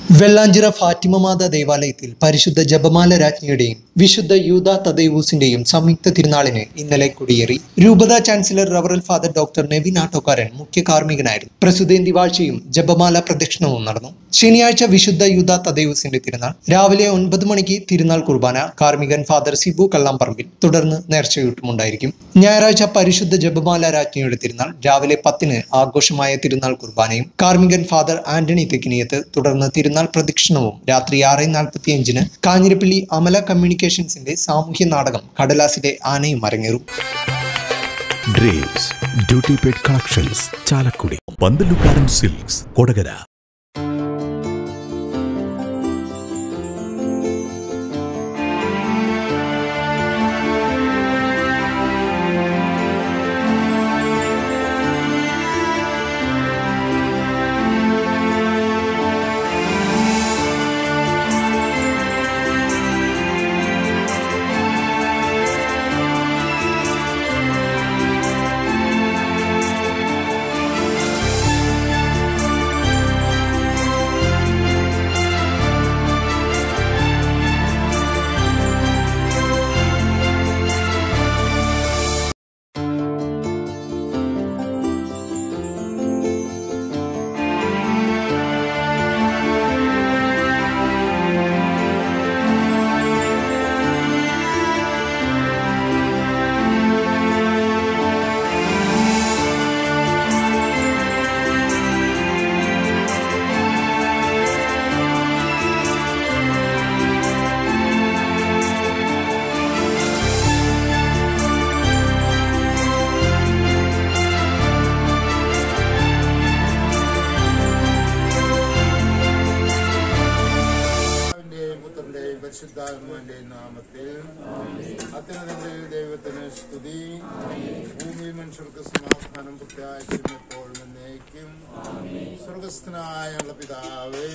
വെള്ളാഞ്ചിറ ഫാത്തിമമാത ദേവാലയത്തിൽ പരിശുദ്ധ ജപമാല രാജ്ഞിയുടെയും വിശുദ്ധ യൂത തദൈവൂസിന്റെയും സംയുക്ത തിരുനാളിന് ഇന്നലെ കൊടിയേറി രൂപത ചാൻസലർ റവറൽ ഫാദർ ഡോക്ടർ നെവിൻ ആട്ടോക്കാരൻ മുഖ്യ കാർമ്മികനായിരുന്നു പ്രസുതേന്തി വാഴ്ചയും ജപമാല പ്രദക്ഷിണവും നടന്നു ശനിയാഴ്ച വിശുദ്ധ യൂത തദൈവൂസിന്റെ തിരുനാൾ രാവിലെ ഒൻപത് മണിക്ക് തിരുനാൾ കുർബാന കാർമ്മികൻ ഫാദർ സിബു കള്ളാമ്പറമ്പിൽ തുടർന്ന് നേർച്ചയൂട്ടുമുണ്ടായിരിക്കും ഞായറാഴ്ച പരിശുദ്ധ ജപമാല രാജ്ഞിയുടെ തിരുനാൾ രാവിലെ പത്തിന് ആഘോഷമായ തിരുനാൾ കുർബാനയും കാർമ്മികൻ ഫാദർ ആന്റണി തെക്കിനിയത്ത് തുടർന്ന് തിരുനാൾ പ്രദക്ഷിണവും രാത്രി ആറ് നാൽപ്പത്തിയഞ്ചിന് കാഞ്ഞിരപ്പള്ളി അമല കമ്മ്യൂണിക്കേഷൻസിന്റെ സാമൂഹ്യ നാടകം കടലാസിലെ ആനയും അരങ്ങേറും Dreams Duty Paid Collections Chalakudy Panthalukkaran Silks Kodakara പിതാവിന്റെയും പുത്രന്റെയും പരിശുദ്ധാത്മാവിന്റെയും നാമത്തിൽ അത്യുന്നതന്റെ ദൈവത്തിന് സ്തുതി ഭൂമി മനുഷ്യർക്ക് സമാധാനം പ്രത്യാശയും എപ്പോഴും എന്നേക്കും സ്വർഗസ്ഥനായ ഞങ്ങളുടെ പിതാവേ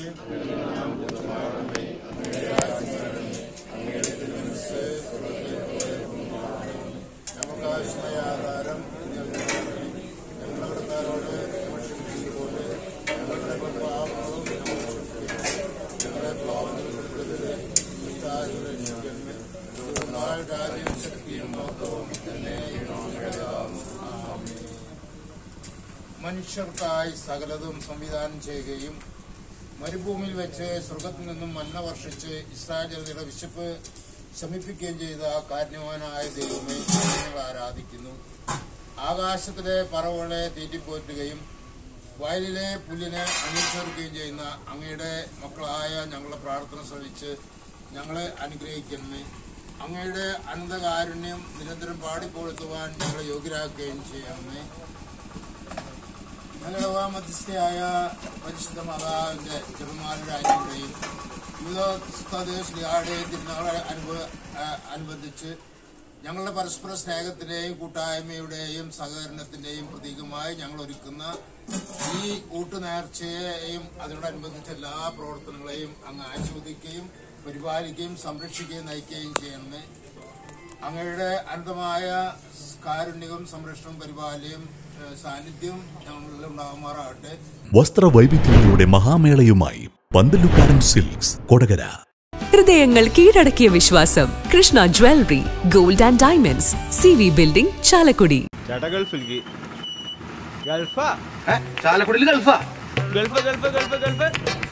ഞങ്ങൾക്ക് ആവശ്യമായ ആധാരം ഞങ്ങളുടെ കടക്കാരോട് ക്ഷമിച്ചതുപോലെ ഞങ്ങളുടെ പാപങ്ങളും ഞങ്ങൾ ക്ഷമിക്കുന്നു ഞങ്ങളെ പാപത്തിൽ ഉൾപ്പെടുത്തരുത് പിതാവിനെ രക്ഷിക്കണമേ. ദൈവമായ രാജ്യവും ശക്തിയും മഹത്വവും എന്നേക്കും ആമേൻ. മനുഷ്യർക്കായി സകലതും സംവിധാനം ചെയ്യുകയും മരുഭൂമിയിൽ വെച്ച് സ്വർഗത്തിൽ നിന്നും മന്ന വർഷിച്ച് ഇസ്രായേൽ ജനതയുടെ വിശപ്പ് ശമിപ്പിക്കുകയും ചെയ്ത കാരണവാനായ ദൈവമേ ഞങ്ങൾ ആരാധിക്കുന്നു ആകാശത്തിലെ പറവുകളെ തീറ്റിപ്പോറ്റുകയും വയലിലെ പുല്ലിനെ അണിച്ചേർക്കുകയും ചെയ്യുന്ന അങ്ങയുടെ മക്കളായ ഞങ്ങളുടെ പ്രാർത്ഥന ശ്രമിച്ച് ഞങ്ങളെ അനുഗ്രഹിക്കണമേ അങ്ങയുടെ അനന്തകാരുണ്യം നിരന്തരം പാടിക്കൊളുത്തുവാൻ ഞങ്ങളെ യോഗ്യരാക്കുകയും ചെയ്യണമേ ഞങ്ങളുടെ മധ്യസ്ഥയായ പരിശുദ്ധ മാതാവിന്റെ ചെറുമാരുടെ അനുഗ്രഹയും യുവതദേശിയുടെ തിരുനാളെ അനുഭവ ആ, അനുബന്ധിച്ച് ഞങ്ങളുടെ പരസ്പര സ്നേഹത്തിന്റെയും കൂട്ടായ്മയുടെയും സഹകരണത്തിന്റെയും പ്രതീകമായി ഞങ്ങൾ ഒരുക്കുന്ന ഈ കൂട്ടുനേർച്ചയെയും അതിനോടനുബന്ധിച്ച എല്ലാ പ്രവർത്തനങ്ങളെയും അങ്ങ് ആസ്വദിക്കുകയും പരിപാലിക്കുകയും സംരക്ഷിക്കുകയും നയിക്കുകയും ചെയ്യണമേ അങ്ങയുടെ അനന്തമായ കാരുണ്യവും സംരക്ഷണവും പരിപാലനയും ഏഹ്, സാന്നിധ്യവും ഞങ്ങളിൽ ഉണ്ടാകുമാറാകട്ടെ വസ്ത്രവൈവിധ്യങ്ങളുടെ മഹാമേളയുമായി പന്തലുക്കാരൻ സിൽക്സ് കൊടകര ഹൃദയങ്ങൾ കീഴടക്കിയ വിശ്വാസം Krishna Jewellery Gold and Diamonds C V Building Chalakudy ചേട്ടാ ഗൾഫിലേക്ക് ഗൾഫാ ചാലക്കുടിയിൽ ഗൾഫാ Gulf Gulf Gulf Gulf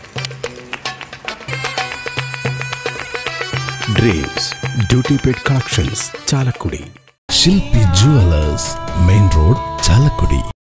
Dreams Duty Paid Collections Chalakudy Shilpi Jewellers main road Chalakudy